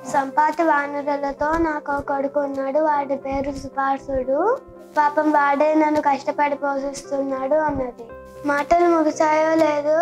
సంపాతి వానరులతో నాకు ఒక కొడుకు ఉన్నాడు వాడి పేరు సుపార్సుడు పాపం వాడే నన్ను కష్టపడి పోషిస్తున్నాడు అన్నది మాటలు ముగిసాయో లేదో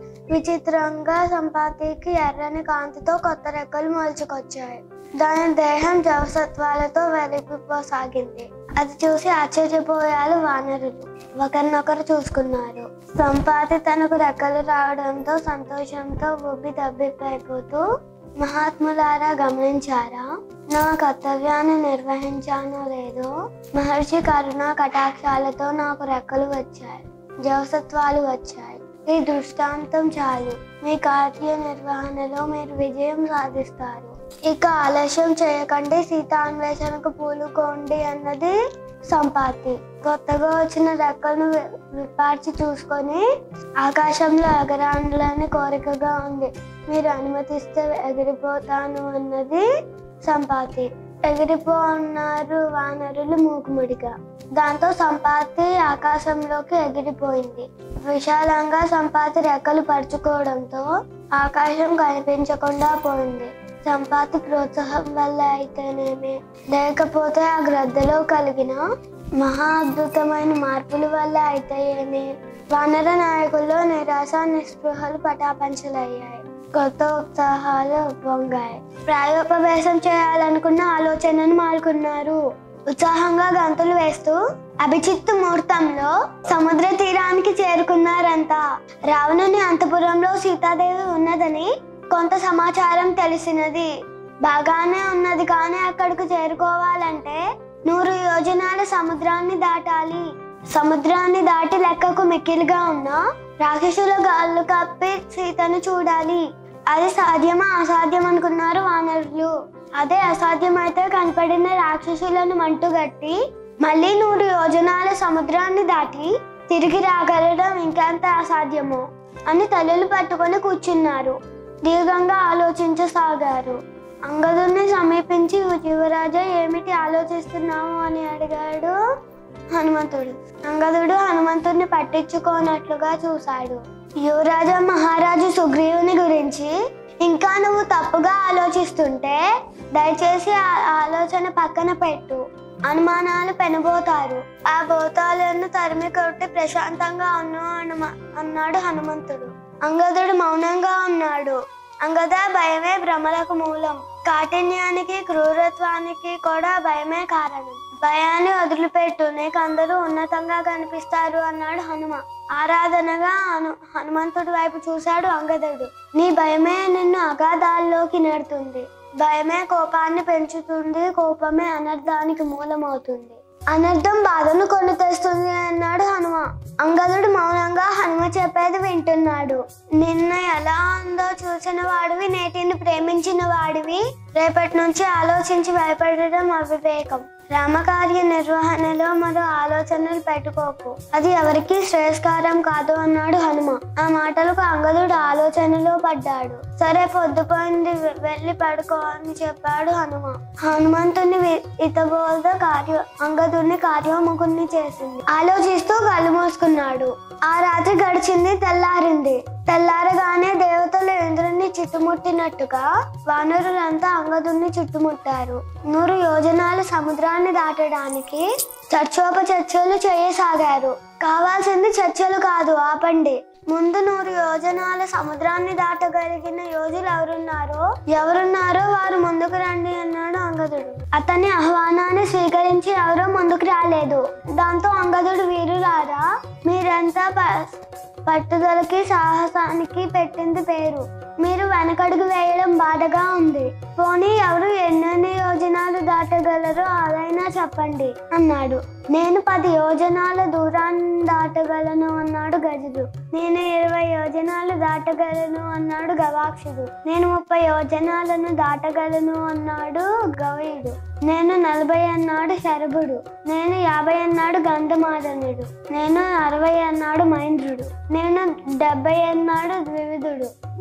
విచిత్రంగా సంపాతికి ఎర్రని కాంతితో కొత్త రెక్కలు మొలుచుకొచ్చాయి దాని దేహం జవసత్వాలతో వెలిగిపోసాగింది అది చూసి ఆశ్చర్యపోయారు వానరులు ఒకరినొకరు చూసుకున్నారు సంపాతి తనకు రెక్కలు రావడంతో సంతోషంతో ఉబ్బి తబ్బిబ్బైపోతూ మహాత్ములారా గమనించారా నా కర్తవ్యాన్ని నిర్వహించానో లేదో మహర్షి కరుణా కటాక్షాలతో నాకు రెక్కలు వచ్చాయి జవసత్వాలు వచ్చాయి ఈ దృష్టాంతం చాలు మీ కార్య నిర్వహణలో మీరు విజయం సాధిస్తారు ఇక ఆలస్యం చేయకండి సీతాన్వేషణకు పూలుకోండి అన్నది సంపాతి కొత్తగా వచ్చిన రెక్కలను వి- విప్పార్చి చూసుకొని ఆకాశంలో ఎగరాలని కోరికగా ఉంది మీరు అనుమతిస్తే ఎగిరిపోతాను అన్నది సంపాతి ఎగిరిపో అన్నారు వానరులు మూకుముడిగా దాంతో సంపాతి ఆకాశంలోకి ఎగిరిపోయింది విశాలంగా సంపాతి రెక్కలు పరుచుకోవడంతో ఆకాశం కనిపించకుండా పోయింది సంపాతి ప్రోత్సాహం వల్ల అయితేనేమి లేకపోతే ఆ గ్రద్దలో కలిగిన మహా అద్భుతమైన మార్పుల వల్ల అయితే ఏమి వానర నాయకుల్లో నిరాశ నిస్పృహలు పటాపంచలయ్యాయి కొత్త ఉత్సాహాలు పొంగాయి ప్రాయోపవేశం చేయాలనుకున్న ఆలోచనను మారుకున్నారు ఉత్సాహంగా గంతులు వేస్తూ అభిచిత్తు ముహూర్తంలో సముద్ర తీరానికి చేరుకున్నారంతా రావణుని అంతపురంలో సీతాదేవి ఉన్నదని కొంత సమాచారం తెలిసినది బాగానే ఉన్నది కానీ అక్కడికి చేరుకోవాలంటే నూరు యోజనాల సముద్రాన్ని దాటాలి సముద్రాన్ని దాటి లెక్కకు మిక్కిలిగా ఉన్న రాక్షసుల గాళ్ళు కప్పి సీతను చూడాలి అది సాధ్యమా అసాధ్యం అనుకున్నారు వానరులు అదే అసాధ్యమైతే కనపడిన రాక్షసులను మంటుగట్టి మళ్ళీ నూరు యోజనాల సముద్రాన్ని దాటి తిరిగి రాగలడం ఇంకెంత అసాధ్యమో అని తలలు పట్టుకొని కూర్చున్నారు దీర్ఘంగా ఆలోచించసాగారు అంగదుని సమీపించి యువరాజా ఏమిటి ఆలోచిస్తున్నావు అని అడిగాడు హనుమంతుడు అంగదుడు హనుమంతుడిని పట్టించుకోనట్లుగా చూశాడు యువరాజా మహారాజు సుగ్రీవుని గురించి ఇంకా నువ్వు తప్పుగా ఆలోచిస్తుంటే దయచేసి ఆ ఆలోచన పక్కన పెట్టు అనుమానాలు పెనబోతారు ఆ భూతాలను తరిమి కొట్టి ప్రశాంతంగా ఉన్నా అనుమ- అన్నాడు హనుమంతుడు అంగదుడు మౌనంగా ఉన్నాడు అంగద భయమే భ్రమలకు మూలం కాఠిన్యానికి క్రూరత్వానికి కూడా భయమే కారణం భయాన్ని వదిలిపెట్టు నీకు అందరూ ఉన్నతంగా కనిపిస్తారు అన్నాడు హనుమ ఆరాధనగా హను హనుమంతుడి వైపు చూశాడు అంగదుడు నీ భయమే నిన్ను అగాధాల్లోకి నెడుతుంది భయమే కోపాన్ని పెంచుతుంది కోపమే అనర్థానికి మూలమవుతుంది అనర్థం బాధను కొని తెస్తుంది అన్నాడు హనుమ అంగదుడు మౌనంగా హనుమ చెప్పేది వింటున్నాడు నిన్న ఎలా ఉందో చూసిన వాడివి నేటిని ప్రేమించిన వాడివి రేపటి నుంచి ఆలోచించి భయపడడం అవివేకం రామకార్య నిర్వహణలో మరో ఆలోచనలు పెట్టుకోకు అది ఎవరికీ శ్రేయస్కారం కాదు అన్నాడు హనుమ ఆ మాటలకు అంగదుడు ఆలోచనలో పడ్డాడు సరే పొద్దుపోయింది వె- వెళ్ళి పడుకో అని చెప్పాడు హనుమ హనుమంతుని వి- ఇతబోధ కార్య అంగదుడిని కార్యోముఖుని చేసింది ఆలోచిస్తూ కళ్ళు మూసుకున్నాడు ఆ రాత్రి గడిచింది తెల్లారింది తెల్లారగానే దేవతలు ఇంద్రుణ్ణి చుట్టుముట్టినట్టుగా వానరులంతా అంగదుణ్ణి చుట్టుముట్టారు నూరు యోజనాల సముద్రాన్ని దాటడానికి చర్చోప చర్చలు చేయసాగారు కావాల్సింది చర్చలు కాదు ఆపండి ముందు నూరు యోజనాల సముద్రాన్ని దాటగలిగిన యోధులు ఎవరున్నారో ఎవరున్నారో వారు ముందుకు రండి అన్నాడు అంగదుడు అతని ఆహ్వానాన్ని స్వీకరించి ఎవరూ ముందుకు రాలేదు దాంతో అంగదుడు వీరులారా మీరంతా ప- పట్టుదలకి సాహసానికి పెట్టింది పేరు మీరు వెనకడుగు వేయడం బాధగా ఉంది పోనీ ఎవరు ఎన్నెన్ని యోజనాలు దాటగలరో అదైనా చెప్పండి అన్నాడు నేను పది యోజనాల దూరాన్ని దాటగలను అన్నాడు గజుడు నేను ఇరవై యోజనాలు దాటగలను అన్నాడు గవాక్షుడు నేను ముప్పై యోజనాలను దాటగలను అన్నాడు గవయుడు నేను నలభై అన్నాడు శరభుడు నేను యాభై అన్నాడు గంధమాదనుడు నేను అరవై అన్నాడు మహేంద్రుడు నేను డెబ్బై అన్నాడు ద్వివిధుడు నేను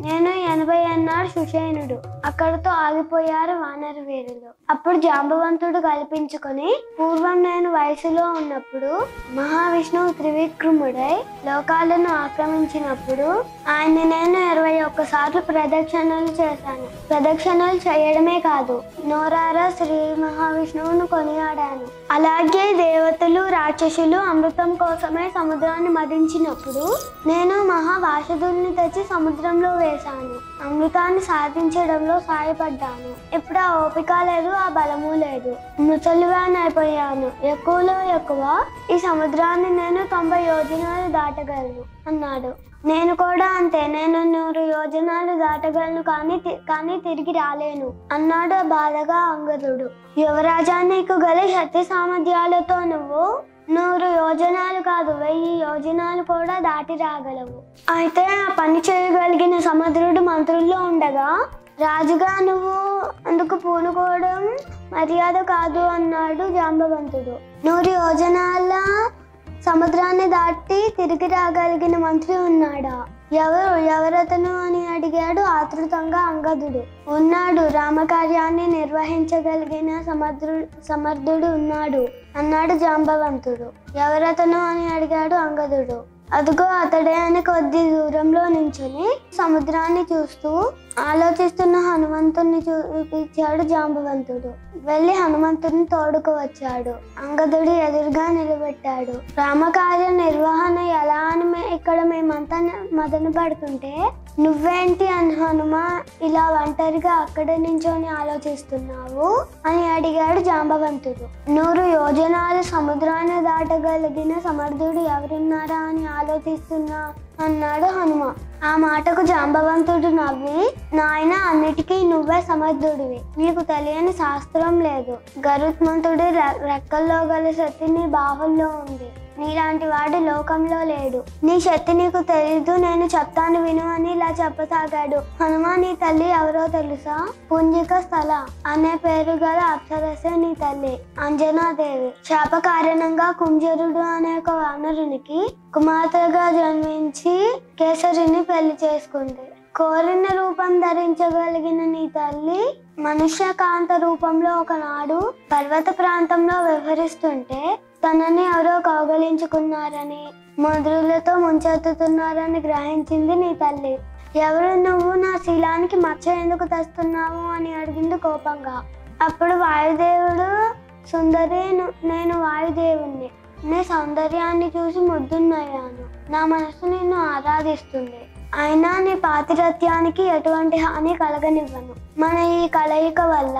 ఎనభై అన్నాడు సుషేనుడు అక్కడితో ఆగిపోయారు వానర వీరులు అప్పుడు జాంబవంతుడు కల్పించుకొని పూర్వం నేను వయసులో ఉన్నప్పుడు మహావిష్ణువు త్రివిక్రముడై లోకాలను ఆక్రమించినప్పుడు ఆయన్ని నేను ఇరవై ఒక్కసార్లు ప్రదక్షిణలు చేశాను ప్రదక్షిణలు చేయడమే కాదు నోరారా శ్రీ మహావిష్ణువును కొనియాడాను అలాగే దేవతలు రాక్షసులు అమృతం కోసమే సముద్రాన్ని మదించినప్పుడు నేను మహావాసుదుల్ని తెచ్చి సముద్రంలో వేశాను అమృతాన్ని సాధించడంలో సాయపడ్డాను ఇప్పుడు ఆ ఓపిక లేదు ఆ బలము లేదు ముసలివానైపోయాను ఎక్కువలో ఎక్కువ ఈ సముద్రాన్ని నేను తొంభై యోజనాలు దాటగలను అన్నాడు నేను కూడా అంతే నేను నూరు యోజనాలు దాటగలను కానీ తి- కానీ తిరిగి రాలేను అన్నాడు బాధగా అంగదుడు యువరాజా నీకు గల శక్తి సామర్థ్యాలతో నువ్వు నూరు యోజనాలు కాదు వెయ్యి యోజనాలు కూడా దాటి రాగలవు అయితే ఆ పని చేయగలిగిన సముద్రుడు మంత్రుల్లో ఉండగా రాజుగా నువ్వు అందుకు పూనుకోవడం మర్యాద కాదు అన్నాడు జాంబవంతుడు నూరు యోజనాల సముద్రాన్ని దాటి తిరిగి రాగలిగిన మంత్రి ఉన్నాడా ఎవరు ఎవరతను అని అడిగాడు ఆతృతంగా అంగదుడు ఉన్నాడు రామకార్యాన్ని నిర్వహించగలిగిన సమర్థు సమర్థుడు ఉన్నాడు అన్నాడు జాంబవంతుడు ఎవరతను అని అడిగాడు అంగదుడు అదిగో అతడే అని కొద్ది దూరంలో నించుని సముద్రాన్ని చూస్తూ ఆలోచిస్తున్న హనుమంతుణ్ణి చూపించాడు జాంబవంతుడు వెళ్ళి హనుమంతుని తోడుకు వచ్చాడు అంగదుడు ఎదురుగా నిలబెట్టాడు రామకార్య నిర్వహణ ఎలా అని మే- ఇక్కడ మేమంతా మదన పడుతుంటే నువ్వేంటి అని హనుమ ఇలా ఒంటరిగా అక్కడ నించొని ఆలోచిస్తున్నావు అని అడిగాడు జాంబవంతుడు నూరు యోజనాలు సముద్రాన్ని దాటగలిగిన సమర్థుడు ఎవరున్నారా అని ఆలోచిస్తున్నా అన్నాడు హనుమ ఆ మాటకు జాంబవంతుడు నవ్వి నాయన అన్నిటికీ నువ్వే సమర్థుడివి నీకు తెలియని శాస్త్రం లేదు గరుత్మంతుడి రె- రెక్కల్లో గల శక్తి నీ బాహుల్లో ఉంది నీలాంటి వాడు లోకంలో లేడు నీ శక్తి నీకు తెలీదు నేను చెప్తాను విను అని ఇలా చెప్పసాగాడు హనుమ నీ తల్లి ఎవరో తెలుసా పుంజిక స్థల అనే పేరు గల అప్సరసే నీ తల్లి అంజనాదేవి శాప కారణంగా కుంజరుడు అనే ఒక వానరునికి కుమార్తెగా జన్మించి కేసరిని పెళ్లి చేసుకుంది కోరిన రూపం ధరించగలిగిన నీ తల్లి మనుష్య కాంత రూపంలో ఒకనాడు పర్వత ప్రాంతంలో వ్యవహరిస్తుంటే తనని ఎవరో కౌగలించుకున్నారని ముద్రులతో ముంచెత్తుతున్నారని గ్రహించింది నీ తల్లి ఎవరు నువ్వు నా శీలానికి మచ్చ ఎందుకు తెస్తున్నావు అని అడిగింది కోపంగా అప్పుడు వాయుదేవుడు సుందరి ను- నేను వాయుదేవుణ్ణి నీ సౌందర్యాన్ని చూసి ముద్దున్నయ్యాను నా మనసు నిన్ను ఆరాధిస్తుంది అయినా నీ పాతిరత్యానికి ఎటువంటి హాని కలగనివ్వను మన ఈ కలయిక వల్ల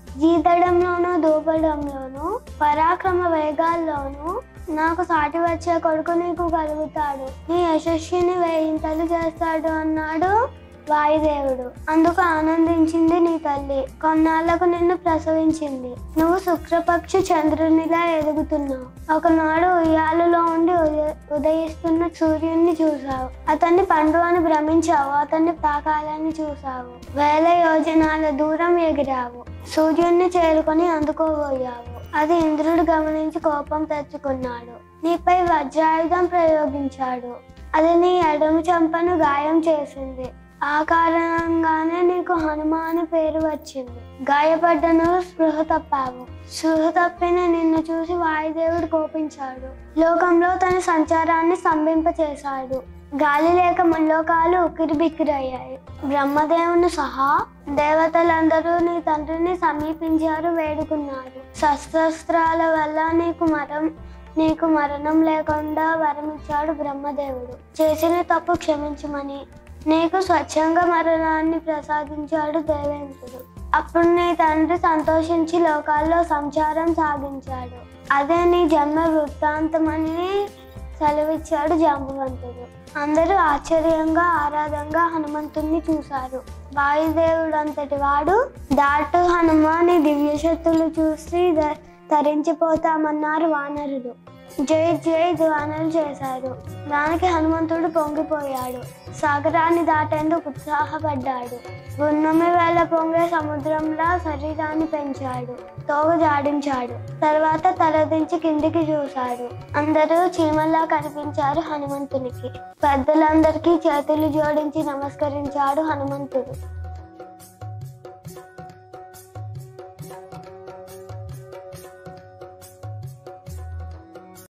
జీతడంలోనూ దూపడంలోనూ పరాక్రమ వేగాల్లోనూ నాకు సాటి వచ్చే కొడుకు నీకు కలుగుతాడు నీ యశస్విని వేయింతలు చేస్తాడు అన్నాడు వాయుదేవుడు అందుకు ఆనందించింది నీ తల్లి కొన్నాళ్లకు నిన్ను ప్రసవించింది నువ్వు శుక్రపక్షి చంద్రునిలా ఎదుగుతున్నావు ఒకనాడు ఉయ్యాలలో ఉండి ఉదయ- ఉదయిస్తున్న సూర్యుడిని చూసావు అతన్ని పండు అని భ్రమించావు అతన్ని తాకాలని చూసావు వేల యోజనాల దూరం ఎగిరావు సూర్యుడిని చేరుకొని అందుకోబోయావు అది ఇంద్రుడు గమనించి కోపం తెచ్చుకున్నాడు నీపై వజ్రాయుధం ప్రయోగించాడు అది నీ ఎడమ చెంపను గాయం చేసింది ఆ కారణంగానే నీకు హనుమ అని పేరు వచ్చింది గాయపడ్డ నువ్వు స్పృహ తప్పావు స్పృహ తప్పిన నిన్ను చూసి వాయుదేవుడు కోపించాడు లోకంలో తన సంచారాన్ని స్తంభింపచేశాడు గాలి లేక ముల్లోకాలు ఉక్కిరి బిక్కిరయ్యాయి బ్రహ్మదేవుని సహా దేవతలందరూ నీ తండ్రిని సమీపించారు వేడుకున్నారు శస్త్రాల వల్ల నీకు మరం నీకు మరణం లేకుండా వరమిచ్చాడు బ్రహ్మదేవుడు చేసిన తప్పు క్షమించమని నీకు స్వచ్ఛంగా మరణాన్ని ప్రసాదించాడు దేవేంద్రుడు అప్పుడు నీ తండ్రి సంతోషించి లోకాల్లో సంచారం సాగించాడు అదే నీ జన్మ వృత్తాంతమని సెలవిచ్చాడు జాంబవంతుడు అందరూ ఆశ్చర్యంగా ఆరాధంగా హనుమంతుణ్ణి చూశారు వాయుదేవుడు అంతటి వాడు దాటు హనుమాని దివ్య శక్తులు చూసి ద- తరించిపోతామన్నారు వానరులు జై జై ధ్వానాలు చేశారు దానికి హనుమంతుడు పొంగిపోయాడు సాగరాన్ని దాటేందుకు ఉత్సాహపడ్డాడు గున్నమి వేళ పొంగే సముద్రంలా శరీరాన్ని పెంచాడు తోగ జాడించాడు తర్వాత తలదించి కిందికి చూశాడు అందరూ చీమల్లా కనిపించారు హనుమంతునికి పెద్దలందరికీ చేతులు జోడించి నమస్కరించాడు హనుమంతుడు